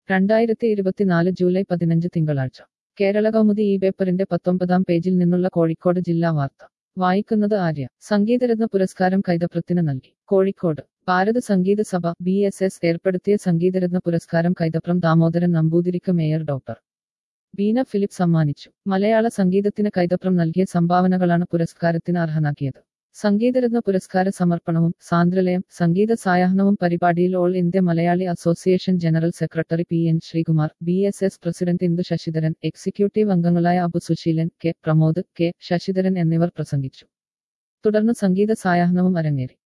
രണ്ടായിരത്തി ഇരുപത്തിനാല് ജൂലൈ പതിനഞ്ച് തിങ്കളാഴ്ച കേരള കൗമുദി ഈ പേപ്പറിന്റെ പത്തൊമ്പതാം പേജിൽ നിന്നുള്ള കോഴിക്കോട് ജില്ലാ വാർത്ത വായിക്കുന്നത് ആര്യ സംഗീതരത്ന പുരസ്കാരം കൈതപ്രത്തിന് നൽകി കോഴിക്കോട് ഭാരത സംഗീത സഭ ബി എസ് എസ് ഏർപ്പെടുത്തിയ സംഗീതരത്ന പുരസ്കാരം കൈതപ്രം ദാമോദരൻ നമ്പൂതിരിക്ക് മേയർ ഡോക്ടർ ബീന ഫിലിപ്പ് സമ്മാനിച്ചു മലയാള സംഗീതത്തിന് കൈതപ്രം നൽകിയ സംഭാവനകളാണ് പുരസ്കാരത്തിന് അർഹനാക്കിയത് സംഗീതരത്ന പുരസ്കാര സമർപ്പണവും സാന്ദ്രലയം സംഗീത സായാഹ്നവും പരിപാടിയിൽ all India Malayali association general secretary P N Sreekumar B S S president Indu Sasidharan executive അംഗങ്ങളായ അബു സുശീലൻ കെ പ്രമോദ് കെ ശശിധരൻ എന്നിവർ പ്രസംഗിച്ചു തുടർന്ന് സംഗീത സായാഹ്നവും അരങ്ങേറി